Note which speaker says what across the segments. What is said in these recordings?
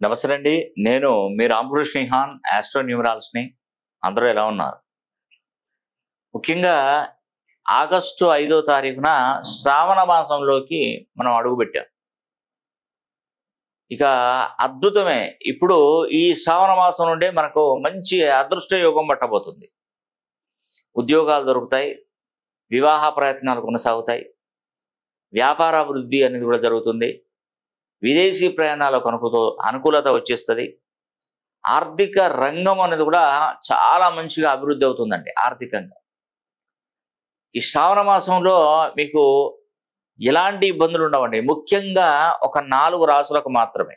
Speaker 1: నమస్తే అండి నేను మీ రామకృష్ణ నిహాన్ ఆస్ట్రో న్యూమరాల్స్ని అందరూ ఎలా ఉన్నారు ముఖ్యంగా ఆగస్టు ఐదో తారీఖున శ్రావణ మాసంలోకి మనం అడుగుపెట్టాం ఇక అద్భుతమే ఇప్పుడు ఈ శ్రావణ మాసం నుండే మనకు మంచి అదృష్ట యోగం పట్టబోతుంది ఉద్యోగాలు దొరుకుతాయి వివాహ ప్రయత్నాలు కొనసాగుతాయి వ్యాపార అభివృద్ధి అనేది కూడా జరుగుతుంది విదేశీ ప్రయాణాలకు అనుకుతో అనుకూలత వచ్చేస్తుంది ఆర్థిక రంగం అనేది కూడా చాలా మంచిగా అభివృద్ధి అవుతుందండి ఆర్థికంగా ఈ శ్రావణ మాసంలో మీకు ఎలాంటి ఇబ్బందులు ఉండవండి ముఖ్యంగా ఒక నాలుగు రాసులకు మాత్రమే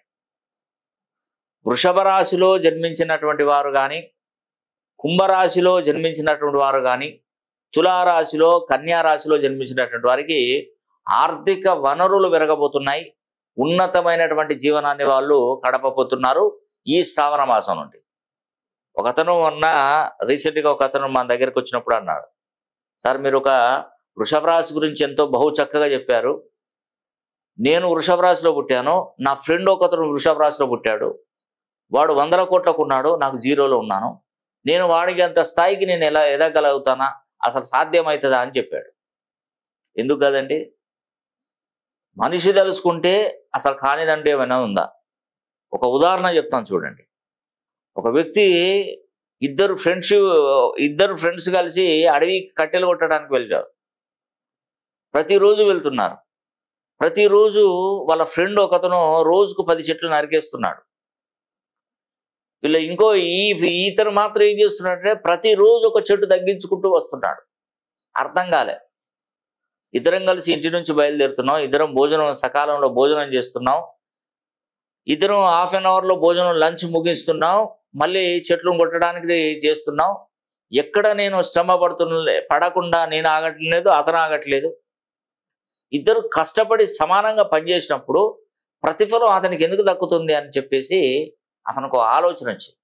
Speaker 1: వృషభ రాశిలో జన్మించినటువంటి వారు కానీ కుంభరాశిలో జన్మించినటువంటి వారు కానీ తులారాశిలో కన్యా రాశిలో జన్మించినటువంటి వారికి ఆర్థిక వనరులు పెరగబోతున్నాయి ఉన్నతమైనటువంటి జీవనాన్ని వాళ్ళు గడపబోతున్నారు ఈ శ్రావణ మాసం నుండి ఒకతను మొన్న రీసెంట్గా ఒక అతను మన దగ్గరికి వచ్చినప్పుడు అన్నాడు సార్ మీరు ఒక వృషభ రాశి గురించి ఎంతో బహు చక్కగా చెప్పారు నేను వృషభ రాశిలో పుట్టాను నా ఫ్రెండ్ ఒకతను వృషభ రాశిలో పుట్టాడు వాడు వందల కోట్లకు ఉన్నాడు నాకు జీరోలో ఉన్నాను నేను వాడికి అంత స్థాయికి నేను ఎలా ఎదగలుగుతానా అసలు సాధ్యమవుతుందా అని చెప్పాడు ఎందుకు కదండి మనిషి తెలుసుకుంటే అసలు కానిదంటే ఏమైనా ఉందా ఒక ఉదాహరణ చెప్తాను చూడండి ఒక వ్యక్తి ఇద్దరు ఫ్రెండ్స్ ఇద్దరు ఫ్రెండ్స్ కలిసి అడవి కట్టెలు కొట్టడానికి వెళ్ళారు ప్రతిరోజు వెళ్తున్నారు ప్రతిరోజు వాళ్ళ ఫ్రెండ్ ఒకతను రోజుకు పది చెట్లు నరికేస్తున్నాడు వీళ్ళ ఇంకో ఈ ఇతను మాత్రం ఏం చేస్తున్నాడంటే ప్రతిరోజు ఒక చెట్టు తగ్గించుకుంటూ వస్తున్నాడు అర్థం కాలే ఇద్దరం కలిసి ఇంటి నుంచి బయలుదేరుతున్నాం ఇద్దరం భోజనం సకాలంలో భోజనం చేస్తున్నాం ఇద్దరం హాఫ్ అన్ అవర్లో భోజనం లంచ్ ముగిస్తున్నాం మళ్ళీ చెట్లు కొట్టడానికి చేస్తున్నాం ఎక్కడ నేను శ్రమ పడుతున్న పడకుండా నేను ఆగట్లేదు అతను ఆగట్లేదు ఇద్దరు కష్టపడి సమానంగా పనిచేసినప్పుడు ప్రతిఫలం అతనికి ఎందుకు దక్కుతుంది అని చెప్పేసి అతనికి ఒక ఆలోచన వచ్చింది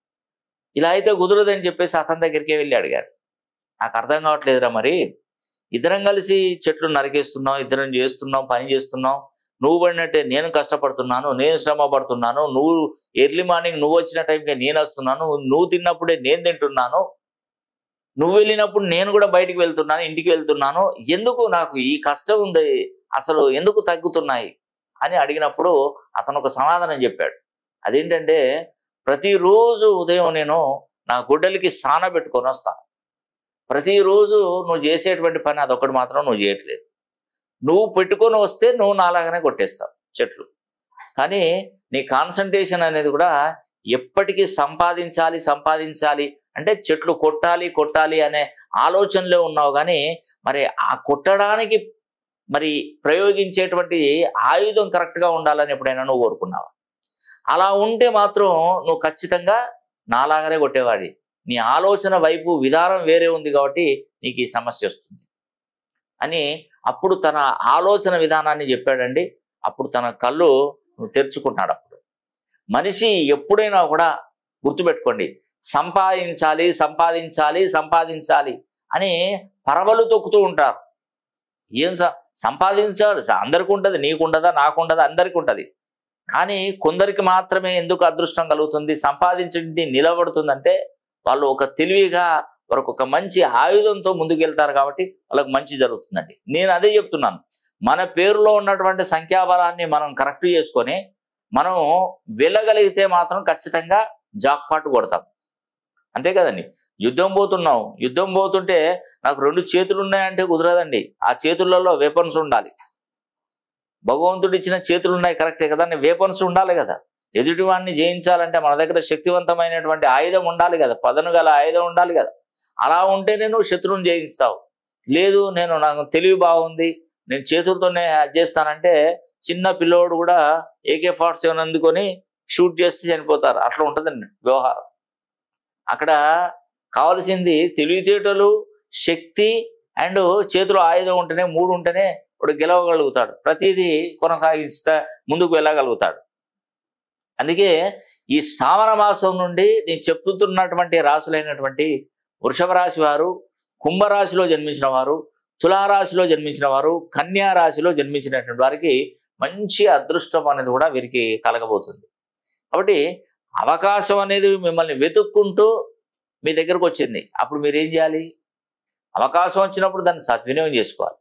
Speaker 1: ఇలా అయితే కుదరదని చెప్పేసి అతని దగ్గరికి వెళ్ళి అడిగారు నాకు అర్థం కావట్లేదురా మరి ఇద్దరం కలిసి చెట్లు నరికేస్తున్నాం ఇద్దరం చేస్తున్నాం పని చేస్తున్నాం నువ్వు పడినట్టే నేను కష్టపడుతున్నాను నేను శ్రమ పడుతున్నాను నువ్వు ఎర్లీ మార్నింగ్ నువ్వు వచ్చిన టైంకి నేను వస్తున్నాను నువ్వు తిన్నప్పుడే నేను తింటున్నాను నువ్వు వెళ్ళినప్పుడు నేను కూడా బయటికి వెళ్తున్నాను ఇంటికి వెళ్తున్నాను ఎందుకు నాకు ఈ కష్టం ఉంది అసలు ఎందుకు తగ్గుతున్నాయి అని అడిగినప్పుడు అతను ఒక సమాధానం చెప్పాడు అదేంటంటే ప్రతిరోజు ఉదయం నేను నా గుడ్డలకి స్నాన పెట్టుకొని వస్తాను ప్రతిరోజు నువ్వు చేసేటువంటి పని అదొకటి మాత్రం నువ్వు చేయట్లేదు నువ్వు పెట్టుకొని వస్తే నువ్వు నాలాగానే కొట్టేస్తావు చెట్లు కానీ నీ కాన్సన్ట్రేషన్ అనేది కూడా ఎప్పటికీ సంపాదించాలి సంపాదించాలి అంటే చెట్లు కొట్టాలి కొట్టాలి అనే ఆలోచనలో ఉన్నావు కానీ మరి ఆ కొట్టడానికి మరి ప్రయోగించేటువంటి ఆయుధం కరెక్ట్గా ఉండాలని ఎప్పుడైనా నువ్వు కోరుకున్నావా అలా ఉంటే మాత్రం నువ్వు ఖచ్చితంగా నాలాగానే కొట్టేవాడి నీ ఆలోచన వైపు విధానం వేరే ఉంది కాబట్టి నీకు ఈ సమస్య వస్తుంది అని అప్పుడు తన ఆలోచన విధానాన్ని చెప్పాడండి అప్పుడు తన కళ్ళు తెరుచుకున్నాడు అప్పుడు మనిషి ఎప్పుడైనా కూడా గుర్తుపెట్టుకోండి సంపాదించాలి సంపాదించాలి సంపాదించాలి అని పరవలు తొక్కుతూ ఉంటారు ఏం సంపాదించాలి అందరికి ఉంటుంది నీకు ఉండదా నాకు ఉండదా అందరికి ఉంటుంది కానీ కొందరికి మాత్రమే ఎందుకు అదృష్టం కలుగుతుంది సంపాదించింది నిలబడుతుందంటే వాళ్ళు ఒక తెలివిగా వారికి ఒక మంచి ఆయుధంతో ముందుకెళ్తారు కాబట్టి వాళ్ళకి మంచి జరుగుతుందండి నేను అదే చెప్తున్నాను మన పేరులో ఉన్నటువంటి సంఖ్యాబలాన్ని మనం కరెక్ట్ చేసుకొని మనం వెళ్ళగలిగితే మాత్రం ఖచ్చితంగా జాక్పాటు కొడతాం అంతే కదండి యుద్ధం పోతున్నాం యుద్ధం పోతుంటే నాకు రెండు చేతులు ఉన్నాయంటే కుదరదండి ఆ చేతులలో వెపన్స్ ఉండాలి భగవంతుడు ఇచ్చిన చేతులు ఉన్నాయి కరెక్టే కదా వేపన్స్ ఉండాలి కదా ఎదుటివాడిని జయించాలంటే మన దగ్గర శక్తివంతమైనటువంటి ఆయుధం ఉండాలి కదా పదను గల ఆయుధం ఉండాలి కదా అలా ఉంటేనే నువ్వు శత్రువుని జయిస్తావు లేదు నేను నాకు తెలివి బాగుంది నేను చేతులతోనే అది చేస్తానంటే చిన్న పిల్లోడు కూడా ఏకే ఫార్టీ సెవెన్ అందుకొని షూట్ చేస్తే చనిపోతారు అట్లా ఉంటుందండి వ్యవహారం అక్కడ కావలసింది తెలివితేటలు శక్తి అండ్ చేతిలో ఆయుధం ఉంటేనే మూడు ఉంటేనే వాడు గెలవగలుగుతాడు ప్రతిదీ కొనసాగిస్తా ముందుకు వెళ్ళగలుగుతాడు అందుకే ఈ శ్రావణ మాసం నుండి నేను చెప్తున్నటువంటి రాసులైనటువంటి వృషభ రాశి వారు కుంభరాశిలో జన్మించిన వారు తులారాశిలో జన్మించిన వారు కన్యా రాశిలో జన్మించినటువంటి వారికి మంచి అదృష్టం అనేది కూడా వీరికి కలగబోతుంది కాబట్టి అవకాశం అనేది మిమ్మల్ని వెతుక్కుంటూ మీ దగ్గరకు వచ్చింది అప్పుడు మీరు ఏం చేయాలి అవకాశం వచ్చినప్పుడు దాన్ని సద్వినియోగం చేసుకోవాలి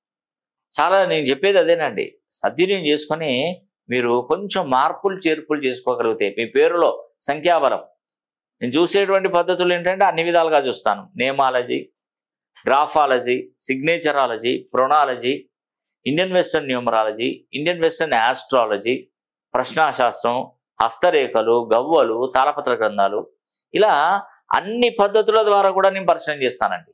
Speaker 1: చాలా నేను చెప్పేది అదేనండి సద్వినియోగం చేసుకొని మీరు కొంచెం మార్పులు చేర్పులు చేసుకోగలిగితే మీ పేరులో సంఖ్యాబలం నేను చూసేటువంటి పద్ధతులు ఏంటంటే అన్ని విధాలుగా చూస్తాను nameology graphology signatureology pronology Indian western numerology Indian western astrology ప్రశ్నాశాస్త్రం హస్తరేఖలు గవ్వలు తాళపత్ర గ్రంథాలు ఇలా అన్ని పద్ధతుల ద్వారా కూడా నేను పరిశీలన చేస్తానండి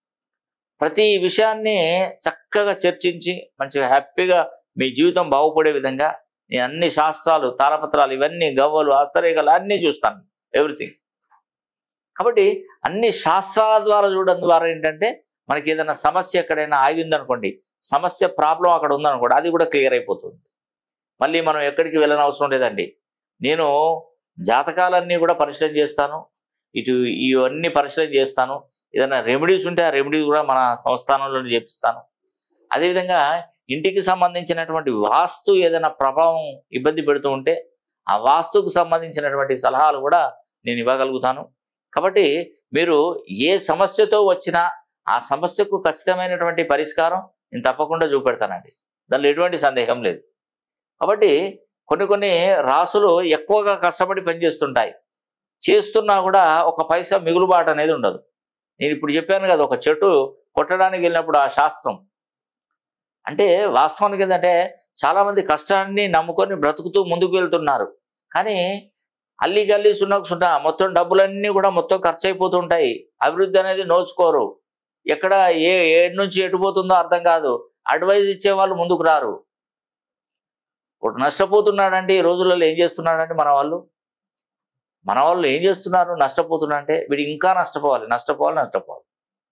Speaker 1: ప్రతి విషయాన్ని చక్కగా చర్చించి మంచిగా హ్యాపీగా మీ జీవితం బాగుపడే విధంగా నేను అన్ని శాస్త్రాలు తాళపత్రాలు ఇవన్నీ గవ్వలు హస్తరేఖలు అన్నీ చూస్తాను ఎవ్రీథింగ్ కాబట్టి అన్ని శాస్త్రాల ద్వారా చూడడం ద్వారా ఏంటంటే మనకి ఏదైనా సమస్య ఎక్కడైనా ఆగి ఉందనుకోండి సమస్య ప్రాబ్లం అక్కడ ఉందనుకోండి అది కూడా క్లియర్ అయిపోతుంది మళ్ళీ మనం ఎక్కడికి వెళ్ళని అవసరం లేదండి నేను జాతకాలన్నీ కూడా పరిశీలన చేస్తాను ఇటు ఇవన్నీ పరిశీలన చేస్తాను ఏదైనా రెమెడీస్ ఉంటే ఆ రెమెడీస్ కూడా మన సంస్థానంలో చేపిస్తాను అదేవిధంగా ఇంటికి సంబంధించినటువంటి వాస్తు ఏదైనా ప్రభావం ఇబ్బంది పెడుతూ ఉంటే ఆ వాస్తుకు సంబంధించినటువంటి సలహాలు కూడా నేను ఇవ్వగలుగుతాను కాబట్టి మీరు ఏ సమస్యతో వచ్చినా ఆ సమస్యకు ఖచ్చితమైనటువంటి పరిష్కారం నేను తప్పకుండా చూపెడతానండి దానిలో ఎటువంటి సందేహం లేదు కాబట్టి కొన్ని కొన్ని రాసులు ఎక్కువగా కష్టపడి పనిచేస్తుంటాయి చేస్తున్నా కూడా ఒక పైసా మిగులుబాటు అనేది ఉండదు నేను ఇప్పుడు చెప్పాను కదా ఒక చెట్టు కొట్టడానికి వెళ్ళినప్పుడు ఆ శాస్త్రం అంటే వాస్తవానికి ఏంటంటే చాలామంది కష్టాన్ని నమ్ముకొని బ్రతుకుతూ ముందుకు వెళ్తున్నారు కానీ అల్లి గల్లి సున్నకు సున్నా మొత్తం డబ్బులన్నీ కూడా మొత్తం ఖర్చు అయిపోతుంటాయి అభివృద్ధి అనేది నోచుకోరు ఎక్కడ ఏ ఏడు నుంచి ఎటుపోతుందో అర్థం కాదు అడ్వైజ్ ఇచ్చే వాళ్ళు ముందుకు రారు ఇప్పుడు నష్టపోతున్నాడంటే ఈ రోజులలో ఏం చేస్తున్నాడంటే మన వాళ్ళు మన వాళ్ళు ఏం చేస్తున్నారు నష్టపోతున్నారంటే వీడు ఇంకా నష్టపోవాలి నష్టపోవాలి నష్టపోవాలి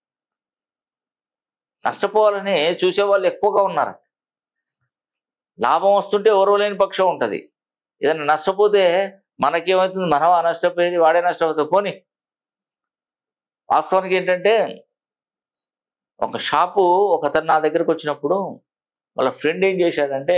Speaker 1: నష్టపోవాలని చూసేవాళ్ళు ఎక్కువగా ఉన్నారు లాభం వస్తుంటే ఓర్వలేని పక్షం ఉంటుంది ఏదైనా నష్టపోతే మనకేమవుతుంది మనం ఆ నష్టపోయేది వాడే నష్టపోతుంది పోని వాస్తవానికి ఏంటంటే ఒక షాపు ఒకతను నా దగ్గరకు వచ్చినప్పుడు వాళ్ళ ఫ్రెండ్ ఏం చేశాడంటే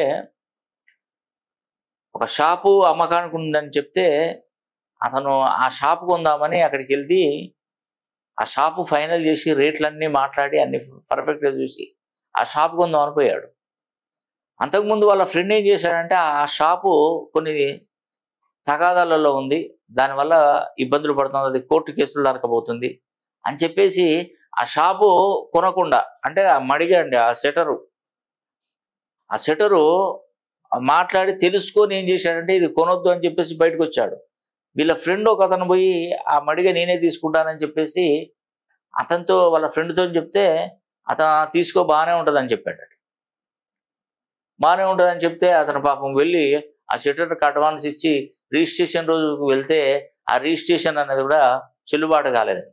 Speaker 1: ఒక షాపు అమ్మకానికి ఉందని చెప్తే అతను ఆ షాపు కొందామని అక్కడికి వెళ్తే ఆ షాపు ఫైనల్ చేసి రేట్లన్నీ మాట్లాడి అన్ని పర్ఫెక్ట్గా చూసి ఆ షాపు కొందాం అనిపోయాడు అంతకుముందు వాళ్ళ ఫ్రెండ్ ఏం చేశాడంటే ఆ షాపు కొన్ని తగాదాలలో ఉంది దానివల్ల ఇబ్బందులు పడుతుంది అది కోర్టు కేసులు దొరకబోతుంది అని చెప్పేసి ఆ షాపు కొనకుండా అంటే ఆ మడిగా అండి ఆ షటరు ఆ షటరు మాట్లాడి తెలుసుకొని ఏం చేశాడంటే ఇది కొనొద్దు అని చెప్పేసి బయటకు వచ్చాడు వీళ్ళ ఫ్రెండ్ ఒక అతను పోయి ఆ మడిగ నేనే తీసుకుంటానని చెప్పేసి అతనితో వాళ్ళ ఫ్రెండ్తో చెప్తే అతను తీసుకో బాగానే ఉంటుందని చెప్పాడు బాగానే ఉంటుందని చెప్తే అతను పాపం వెళ్ళి ఆ షట్టర్కి అడ్వాన్స్ ఇచ్చి రిజిస్ట్రేషన్ రోజుకు వెళ్తే ఆ రిజిస్ట్రేషన్ అనేది కూడా చెల్లుబాటు కాలేదు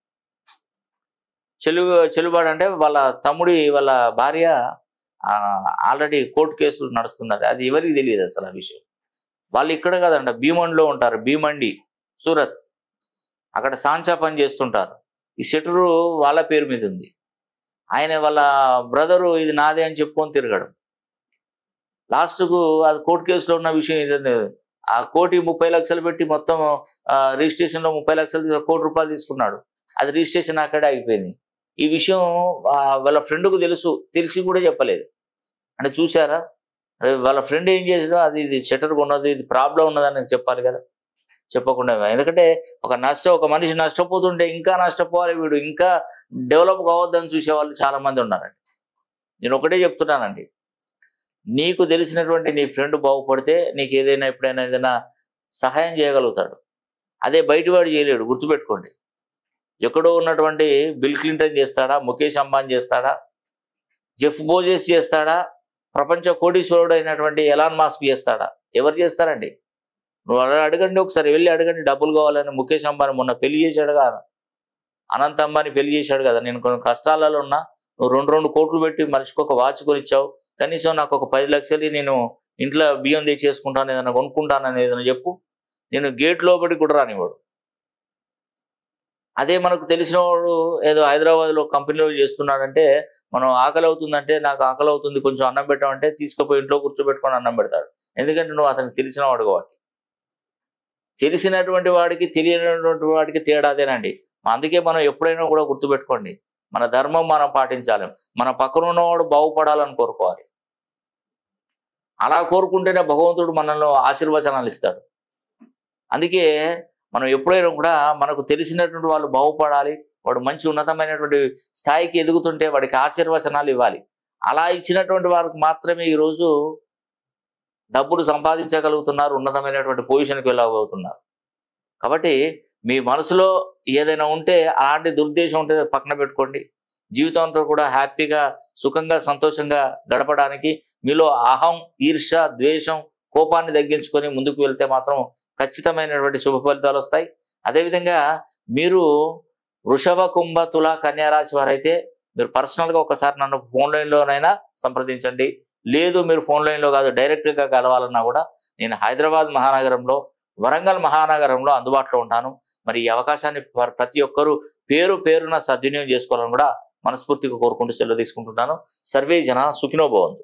Speaker 1: చెల్లు చెల్లుబాటు అంటే వాళ్ళ తమ్ముడి వాళ్ళ భార్య ఆల్రెడీ కోర్టు కేసులు నడుస్తుందంట అది ఎవరికి తెలియదు అసలు ఆ విషయం వాళ్ళు ఇక్కడ కదంట భీమండిలో ఉంటారు భీమండి సూరత్ అక్కడ సాంచా పని చేస్తుంటారు ఈ షెటరు వాళ్ళ పేరు మీద ఉంది ఆయన వాళ్ళ బ్రదరు ఇది నాదే అని చెప్పుకొని తిరగడం లాస్ట్కు అది కోర్టు కేసులో ఉన్న విషయం ఇదే ఆ కోటి ముప్పై లక్షలు పెట్టి మొత్తం రిజిస్ట్రేషన్లో ముప్పై లక్షలు తీ- కోటి రూపాయలు తీసుకున్నాడు అది రిజిస్ట్రేషన్ అక్కడే ఆగిపోయింది ఈ విషయం ఆ, వాళ్ళ ఫ్రెండ్కు తెలుసు తెలిసి కూడా చెప్పలేదు అంటే చూసారా అరే వాళ్ళ ఫ్రెండ్ ఏం చేసాడో అది ఇది షటర్ ఉన్నది ఇది ప్రాబ్లం ఉన్నదని చెప్పాలి కదా చెప్పకుండా ఎందుకంటే ఒక నష్టం ఒక మనిషి నష్టపోతుంటే ఇంకా నష్టపోవాలి వీడు ఇంకా డెవలప్ కావద్దని చూసేవాళ్ళు చాలా మంది ఉన్నారండి నేను ఒకటే చెప్తున్నానండి నీకు తెలిసినటువంటి నీ ఫ్రెండ్ బాగుపడితే నీకు ఏదైనా ఎప్పుడైనా ఏదైనా సహాయం చేయగలుగుతాడు అదే బయటవాడు చేయలేడు గుర్తుపెట్టుకోండి ఎక్కడో ఉన్నటువంటి బిల్ క్లింటన్ చేస్తాడా ముఖేష్ అంబానీ చేస్తాడా జెఫ్ బోజెస్ చేస్తాడా ప్రపంచ కోటీశ్వరుడు అయినటువంటి ఎలాన్ మాస్క్ చేస్తాడా ఎవరు చేస్తారండి నువ్వు అలా అడగండి ఒకసారి వెళ్ళి అడగండి డబ్బులు కావాలని ముఖేష్ అంబానీ మొన్న పెళ్లి చేశాడు కదా అనంత్ అంబానీ పెళ్లి చేశాడు కదా నేను కొన్ని కష్టాలలో ఉన్నా నువ్వు రెండు రెండు కోట్లు పెట్టి మనిషికి ఒక వాచ్ కొనిచ్చావు కనీసం నాకు ఒక పది లక్షలు నేను ఇంట్లో బియ్యం తెచ్చేసుకుంటాను ఏదైనా కొనుక్కుంటానని ఏదైనా చెప్పు నేను గేట్ లోపలికి కూడా రానివాడు అదే మనకు తెలిసిన వాడు ఏదో హైదరాబాద్లో కంపెనీలో చేస్తున్నాడంటే మనం ఆకలి అవుతుందంటే నాకు ఆకలి అవుతుంది కొంచెం అన్నం పెట్టామంటే తీసుకుపోయి ఇంట్లో కూర్చోబెట్టుకొని అన్నం పెడతాడు ఎందుకంటే నువ్వు అతనికి తెలిసిన వాడు కాబట్టి తెలిసినటువంటి వాడికి తెలియనటువంటి వాడికి తేడాదేనండి అందుకే మనం ఎప్పుడైనా కూడా గుర్తుపెట్టుకోండి మన ధర్మం మనం పాటించాలి మన పక్కన ఉన్నవాడు బాగుపడాలని కోరుకోవాలి అలా కోరుకుంటేనే భగవంతుడు మనలో ఆశీర్వచనాలు ఇస్తాడు అందుకే మనం ఎప్పుడైనా కూడా మనకు తెలిసినటువంటి వాళ్ళు బాగుపడాలి వాడు మంచి ఉన్నతమైనటువంటి స్థాయికి ఎదుగుతుంటే వాడికి ఆశీర్వచనాలు ఇవ్వాలి అలా ఇచ్చినటువంటి వారికి మాత్రమే ఈరోజు డబ్బులు సంపాదించగలుగుతున్నారు ఉన్నతమైనటువంటి పొజిషన్కి వెళ్ళగలుగుతున్నారు కాబట్టి మీ మనసులో ఏదైనా ఉంటే అలాంటి దురుద్దేశం ఉంటే పక్కన పెట్టుకోండి జీవితంతో కూడా హ్యాపీగా సుఖంగా సంతోషంగా గడపడానికి మీలో అహం ఈర్ష ద్వేషం కోపాన్ని తగ్గించుకొని ముందుకు వెళ్తే మాత్రం ఖచ్చితమైనటువంటి శుభ ఫలితాలు వస్తాయి అదేవిధంగా మీరు వృషభ కుంభ తుల కన్యా రాశి వారైతే మీరు పర్సనల్గా ఒకసారి నన్ను ఫోన్ లైన్లోనైనా సంప్రదించండి లేదు మీరు ఫోన్ లైన్లో కాదు డైరెక్ట్గా కలవాలన్నా కూడా నేను హైదరాబాద్ మహానగరంలో వరంగల్ మహానగరంలో అందుబాటులో ఉంటాను మరి ఈ అవకాశాన్ని ప్ర- ప్రతి ఒక్కరూ పేరు పేరున సద్వినియోగం చేసుకోవాలని కూడా మనస్ఫూర్తిగా కోరుకుంటూ సెలవు తీసుకుంటున్నాను సర్వే జన సుఖినో భవంతు